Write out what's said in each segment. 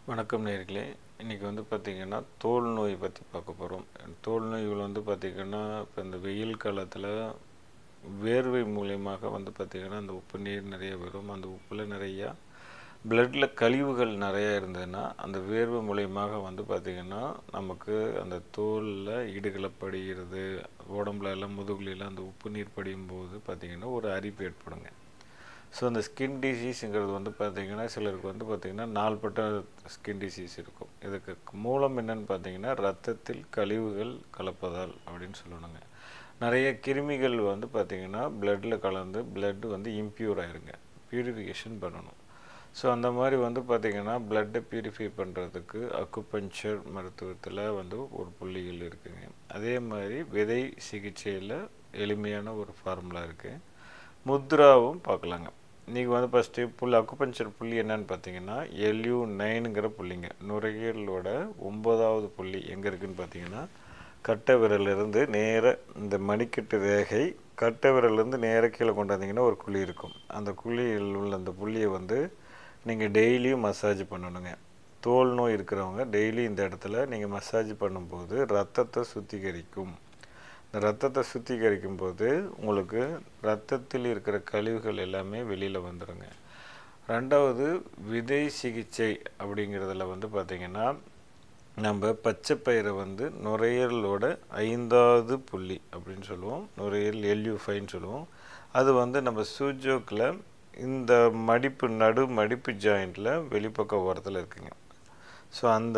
வணக்கம் நேர்களே இன்றைக்கி வந்து பார்த்திங்கன்னா தோல் நோய் பற்றி பார்க்க போகிறோம் தோல் நோய்கள் வந்து பார்த்திங்கன்னா இப்போ இந்த வெயில் காலத்தில் வேர்வை மூலியமாக வந்து பார்த்திங்கன்னா அந்த உப்பு நீர் நிறைய வரும் அந்த உப்பில் நிறையா பிளட்டில் கழிவுகள் நிறையா இருந்ததுன்னா அந்த வேர்வை மூலியமாக வந்து பார்த்திங்கன்னா நமக்கு அந்த தோலில் இடுகளை படிகிறது உடம்புல எல்லாம் முதுகுலாம் அந்த உப்பு நீர் படியும் போது பார்த்திங்கன்னா ஒரு அரிப்பு ஏற்படுங்க ஸோ அந்த ஸ்கின் டிசீஸுங்கிறது வந்து பார்த்திங்கன்னா சிலருக்கு வந்து பார்த்திங்கன்னா நாள்பட்ட ஸ்கின் டிசீஸ் இருக்கும் இதுக்கு மூலம் என்னன்னு பார்த்தீங்கன்னா ரத்தத்தில் கழிவுகள் கலப்பதால் அப்படின்னு சொல்லணுங்க நிறைய கிருமிகள் வந்து பார்த்திங்கன்னா பிளட்டில் கலந்து பிளட் வந்து இம்ப்யூர் ஆயிருங்க பியூரிஃபிகேஷன் பண்ணணும் ஸோ அந்த மாதிரி வந்து பார்த்திங்கன்னா பிளட்டை பியூரிஃபை பண்ணுறதுக்கு அக்குபஞ்சர் மருத்துவத்தில் வந்து ஒரு புள்ளிகள் இருக்குங்க அதே மாதிரி விதை சிகிச்சையில் எளிமையான ஒரு ஃபார்முலா இருக்குது முத்ராவும் பார்க்கலாங்க இன்றைக்கி வந்து ஃபஸ்ட்டு புல் அக்குபஞ்சர் புள்ளி என்னன்னு பார்த்தீங்கன்னா எல்யூ நைனுங்கிற புள்ளிங்க நுரையீரலோட ஒம்பதாவது புள்ளி எங்கே இருக்குதுன்னு பார்த்தீங்கன்னா கட்டை விரலிருந்து நேர இந்த மணிக்கட்டு ரேகை கட்டை விரல்லேருந்து நேர கீழே கொண்டு வந்தீங்கன்னா ஒரு குழி இருக்கும் அந்த குழியில் உள்ள அந்த புள்ளியை வந்து நீங்கள் டெய்லியும் மசாஜ் பண்ணணுங்க தோல் நோய் இருக்கிறவங்க டெய்லி இந்த இடத்துல நீங்கள் மசாஜ் பண்ணும்போது ரத்தத்தை சுத்திகரிக்கும் இந்த ரத்தத்தை சுத்திகரிக்கும் போது உங்களுக்கு ரத்தத்தில் இருக்கிற கழிவுகள் எல்லாமே வெளியில் வந்துடுங்க ரெண்டாவது விதை சிகிச்சை அப்படிங்கிறதுல வந்து பார்த்திங்கன்னா நம்ம பச்சை பயிரை வந்து நுரையீரலோட ஐந்தாவது புள்ளி அப்படின்னு சொல்லுவோம் நுரையீரல் எல்யூ ஃபைன்னு சொல்லுவோம் அது வந்து நம்ம சூஜோக்கில் இந்த மடிப்பு நடு மடிப்பு ஜாயிண்டில் வெளிப்பக்க ஓரத்தில் இருக்குங்க ஸோ அந்த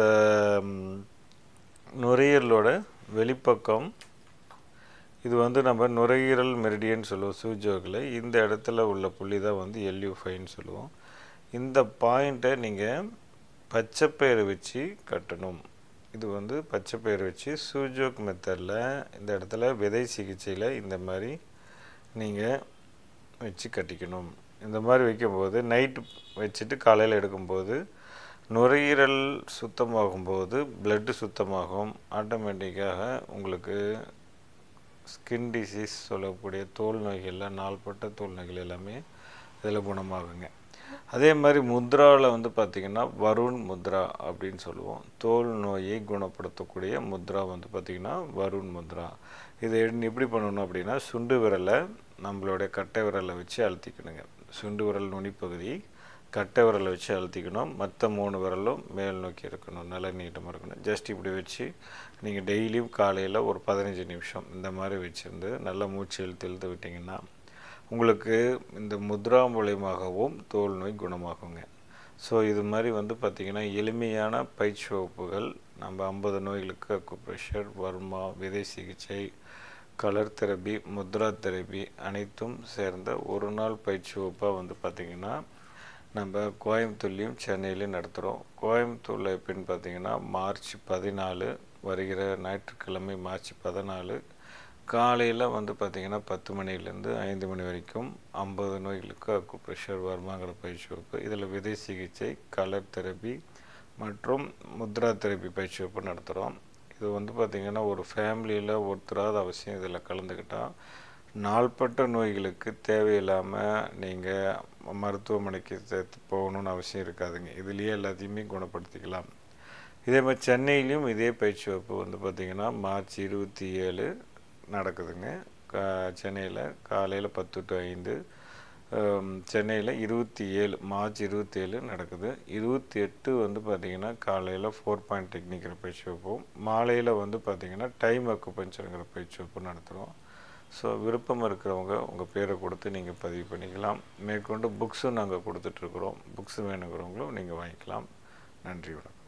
நுரையீரலோட வெளிப்பக்கம் இது வந்து நம்ம நுரையீரல் மெரிடியன் சொல்லுவோம் சூஜோக்கில் இந்த இடத்துல உள்ள புள்ளி தான் வந்து எல்யூ ஃபைன்னு சொல்லுவோம் இந்த பாயிண்ட்டை நீங்கள் பச்சைப்பயிறு வச்சு கட்டணும் இது வந்து பச்சைப்பயிறு வச்சு சூஜோக் மெத்தடில் இந்த இடத்துல விதை சிகிச்சையில் இந்த மாதிரி நீங்கள் வச்சு கட்டிக்கணும் இந்த மாதிரி வைக்கும்போது நைட்டு வச்சுட்டு காலையில் எடுக்கும்போது நுரையீரல் சுத்தமாகும்போது பிளட்டு சுத்தமாகும் ஆட்டோமேட்டிக்காக உங்களுக்கு ஸ்கின் டிசீஸ் சொல்லக்கூடிய தோல் நோய்களில் நாள்பட்ட தோல் நோய்கள் எல்லாமே இதில் குணமாகுங்க அதே மாதிரி முத்ராவில் வந்து பார்த்திங்கன்னா வருண் முத்ரா அப்படின்னு சொல்லுவோம் தோல் நோயை குணப்படுத்தக்கூடிய முத்ரா வந்து பார்த்திங்கன்னா வருண் முத்ரா இதை எப்படி பண்ணணும் அப்படின்னா சுண்டு விரலை நம்மளுடைய கட்டை விரலை வச்சு அழுத்திக்கணுங்க சுண்டு விரல் நுனிப்பகுதி கட்டை விரலை வச்சு அழுத்திக்கணும் மற்ற மூணு விரலும் மேல் நோக்கி இருக்கணும் நல்ல நீட்டமாக இருக்கணும் ஜஸ்ட் இப்படி வச்சு நீங்கள் டெய்லியும் காலையில் ஒரு பதினஞ்சு நிமிஷம் இந்த மாதிரி வச்சுருந்து நல்லா மூச்சு இழுத்து இழுத்து விட்டிங்கன்னா உங்களுக்கு இந்த முத்ரா மூலியமாகவும் தோல் நோய் குணமாகுங்க ஸோ இது மாதிரி வந்து பார்த்திங்கன்னா எளிமையான பயிற்சி வகுப்புகள் நம்ம ஐம்பது நோய்களுக்கு அக்குப்ரெஷர் வர்மா விதை சிகிச்சை கலர் தெரப்பி முத்ரா தெரப்பி அனைத்தும் சேர்ந்த ஒரு நாள் பயிற்சி வகுப்பாக வந்து பார்த்திங்கன்னா நம்ம கோயம்புத்தூர்லேயும் சென்னையிலையும் நடத்துகிறோம் கோயம்புத்தூரில் எப்படின்னு பார்த்தீங்கன்னா மார்ச் பதினாலு வருகிற ஞாயிற்றுக்கிழமை மார்ச் பதினாலு காலையில் வந்து பார்த்திங்கன்னா பத்து மணிலேருந்து ஐந்து மணி வரைக்கும் ஐம்பது நோய்களுக்கு அக்கு ப்ரெஷர் வருமாங்கிற பயிற்சி வகுப்பு இதில் விதை சிகிச்சை கலர் தெரப்பி மற்றும் முத்ரா தெரப்பி பயிற்சி வகுப்பு நடத்துகிறோம் இது வந்து பார்த்திங்கன்னா ஒரு ஃபேமிலியில் ஒருத்தராவது அவசியம் இதில் கலந்துக்கிட்டால் நாள்பட்ட நோய்களுக்கு தேவையில்லாமல் நீங்கள் மருத்துவமனைக்கு சேர்த்து போகணுன்னு அவசியம் இருக்காதுங்க இதுலேயே எல்லாத்தையுமே குணப்படுத்திக்கலாம் இதே மாதிரி சென்னையிலையும் இதே பயிற்சி வகுப்பு வந்து பார்த்திங்கன்னா மார்ச் இருபத்தி ஏழு நடக்குதுங்க கா சென்னையில் காலையில் பத்து டு ஐந்து சென்னையில் இருபத்தி ஏழு மார்ச் இருபத்தி ஏழு நடக்குது இருபத்தி எட்டு வந்து பார்த்திங்கன்னா காலையில் ஃபோர் பாயிண்ட் டெக்னிக்கிற பயிற்சி வைப்போம் மாலையில் வந்து பார்த்திங்கன்னா டைம் அக்கு பஞ்சருங்கிற பயிற்சி வைப்பு நடத்துகிறோம் ஸோ விருப்பம் இருக்கிறவங்க உங்கள் பேரை கொடுத்து நீங்கள் பதிவு பண்ணிக்கலாம் மேற்கொண்டு புக்ஸும் நாங்கள் கொடுத்துட்ருக்குறோம் புக்ஸு வேணுங்கிறவங்களும் நீங்கள் வாங்கிக்கலாம் நன்றி வணக்கம்